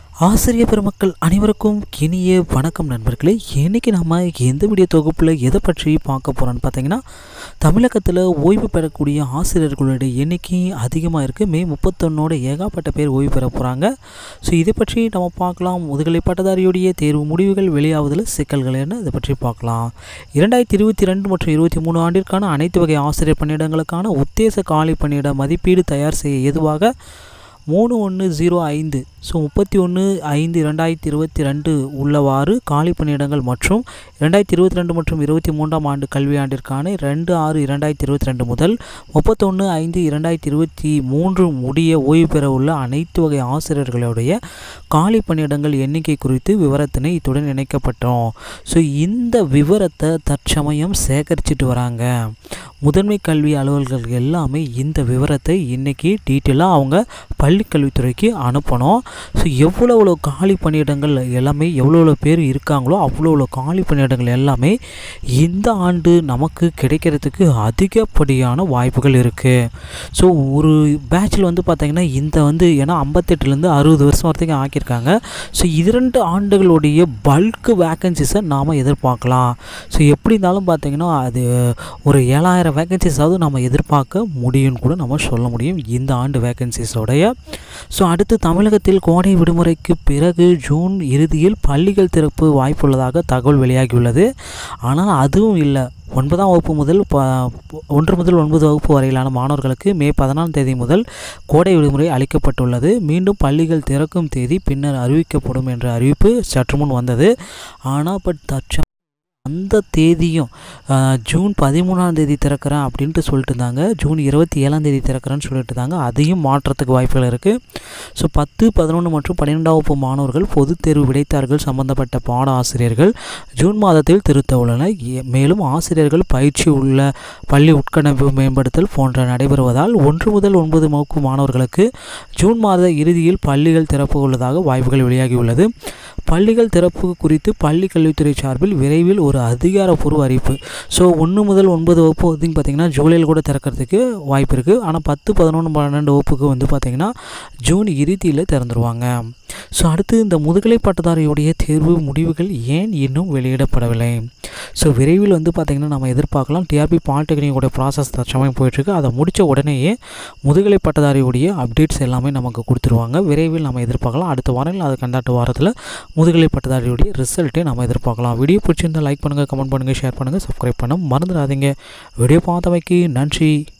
ஆசிரியர் பெருமக்கள் அனைவருக்கும் இனிய வணக்கம் நண்பர்களே இன்றைக்கி நம்ம எந்த வீடியோ தொகுப்பில் எதை பற்றி பார்க்க போகிறோன்னு பார்த்தீங்கன்னா தமிழகத்தில் ஓய்வு பெறக்கூடிய ஆசிரியர்களுடைய எண்ணிக்கை அதிகமாக இருக்குது மே முப்பத்தொன்னோட ஏகப்பட்ட பேர் ஓய்வு பெற போகிறாங்க ஸோ இதை பற்றி நம்ம பார்க்கலாம் முதுகலை பட்டதாரியுடைய தேர்வு முடிவுகள் வெளியாவதில் சிக்கல்கள் என்ன இதை பற்றி பார்க்கலாம் இரண்டாயிரத்தி இருபத்தி ரெண்டு மற்றும் இருபத்தி மூணு ஆண்டிற்கான அனைத்து வகை ஆசிரியர் பணியிடங்களுக்கான உத்தேச காலி பணியிட மதிப்பீடு தயார் செய்ய ஏதுவாக மூணு ஒன்று ஜீரோ ஐந்து ஸோ முப்பத்தி ஒன்று ஐந்து இரண்டாயிரத்தி இருபத்தி ரெண்டு உள்ளவாறு காலி பணியிடங்கள் மற்றும் இரண்டாயிரத்தி இருபத்தி ரெண்டு மற்றும் இருபத்தி மூன்றாம் ஆண்டு கல்வியாண்டிற்கான ரெண்டு ஆறு இரண்டாயிரத்தி இருபத்தி ரெண்டு முதல் முப்பத்தொன்று ஐந்து இரண்டாயிரத்தி இருபத்தி மூன்று முடிய ஓய்வு பெற உள்ள அனைத்து வகை ஆசிரியர்களுடைய காலி பணியிடங்கள் எண்ணிக்கை குறித்து விவரத்தினை இத்துடன் இணைக்கப்பட்டோம் ஸோ இந்த விவரத்தை தற்சமயம் சேகரிச்சிட்டு வராங்க முதன்மை கல்வி அலுவலர்கள் எல்லாமே இந்த விவரத்தை இன்றைக்கி டீட்டெயிலாக அவங்க பள்ளிக்கல்வித்துறைக்கு அனுப்பணும் ஸோ எவ்வளோ எவ்வளோ காலி பணியிடங்கள் எல்லாமே எவ்வளோ எவ்வளோ பேர் இருக்காங்களோ அவ்வளோ எவ்வளோ காலி பணியிடங்கள் எல்லாமே இந்த ஆண்டு நமக்கு கிடைக்கிறதுக்கு அதிகப்படியான வாய்ப்புகள் இருக்குது ஸோ ஒரு பேட்சில் வந்து பார்த்திங்கன்னா இந்த வந்து ஏன்னா ஐம்பத்தெட்டுலேருந்து அறுபது வருஷம் வரைக்கும் ஆக்கியிருக்காங்க ஸோ இரண்டு ஆண்டுகளுடைய பல்க் வேக்கன்சிஸை நாம் எதிர்பார்க்கலாம் ஸோ எப்படி இருந்தாலும் பார்த்திங்கன்னா அது ஒரு ஏழாயிரம் வேக்கன்சிஸாவது நம்ம எதிர்பார்க்க முடியும்னு கூட நம்ம சொல்ல முடியும் இந்த ஆண்டு வேக்கன்சிஸோடைய ஸோ அடுத்து தமிழகத்தில் கோடை விடுமுறைக்கு பிறகு ஜூன் இறுதியில் பள்ளிகள் திறப்பு வாய்ப்புள்ளதாக தகவல் வெளியாகியுள்ளது ஆனால் அதுவும் இல்லை ஒன்பதாம் வகுப்பு முதல் ப ஒன்று முதல் ஒன்பது வகுப்பு வரையிலான மாணவர்களுக்கு மே பதினாலாம் தேதி முதல் கோடை விடுமுறை அளிக்கப்பட்டுள்ளது மீண்டும் பள்ளிகள் திறக்கும் தேதி பின்னர் அறிவிக்கப்படும் என்ற அறிவிப்பு சற்று முன் வந்தது ஆனால் பட் தற்ச அந்த தேதியும் ஜூன் பதிமூணாம் தேதி திறக்கிறேன் அப்படின்ட்டு சொல்லிட்டு இருந்தாங்க ஜூன் இருபத்தி ஏழாம் தேதி திறக்கிறேன்னு சொல்லிட்டு இருந்தாங்க அதையும் மாற்றத்துக்கு வாய்ப்புகள் இருக்குது ஸோ பத்து பதினொன்று மற்றும் பன்னிரெண்டாம் வகுப்பு மாணவர்கள் பொதுத் தேர்வு விடைத்தார்கள் சம்பந்தப்பட்ட பாட ஆசிரியர்கள் ஜூன் மாதத்தில் திருத்த உள்ளனர் மேலும் ஆசிரியர்கள் பயிற்சி உள்ள பள்ளி உட்கணப்பு மேம்படுத்தல் போன்ற நடைபெறுவதால் ஒன்று முதல் ஒன்பது வகுப்பு மாணவர்களுக்கு ஜூன் மாத இறுதியில் பள்ளிகள் திறப்பு உள்ளதாக வாய்ப்புகள் வெளியாகியுள்ளது பள்ளிகள் திறப்பு குறித்து பள்ளி கல்வித்துறை சார்பில் விரைவில் ஒரு அதிகாரப்பூர்வ அறிவிப்பு ஸோ ஒன்று முதல் ஒன்பது வகுப்பு வந்து பார்த்திங்கன்னா ஜூலையில் கூட திறக்கிறதுக்கு வாய்ப்பு இருக்குது ஆனால் பத்து பதினொன்று பன்னெண்டு வகுப்புக்கு வந்து பார்த்திங்கன்னா ஜூன் இறுதியில் திறந்துருவாங்க ஸோ அடுத்து இந்த முதுகலை பட்டதாரியுடைய தேர்வு முடிவுகள் ஏன் இன்னும் வெளியிடப்படவில்லை ஸோ விரைவில் வந்து பார்த்திங்கன்னா நம்ம எதிர்பார்க்கலாம் டிஆர்பி பாலிடெக்னிக்கோட ப்ராசஸ் தற்சமயம் போயிட்டுருக்கு அதை முடித்த உடனேயே முதுகலை பட்டதாரியுடைய அப்டேட்ஸ் எல்லாமே நமக்கு கொடுத்துருவாங்க விரைவில் நம்ம எதிர்பார்க்கலாம் அடுத்த வாரம் இல்லை அதுக்கு அந்தாட்டு வாரத்தில் முதுகலை பட்டதாரியுடைய ரிசல்ட்டே நம்ம எதிர்பார்க்கலாம் வீடியோ பிடிச்சிருந்தால் லைக் பண்ணுங்கள் கமெண்ட் பண்ணுங்கள் ஷேர் பண்ணுங்கள் சப்ஸ்கிரைப் பண்ண மறந்துடாதீங்க வீடியோ பார்த்தவைக்கு நன்றி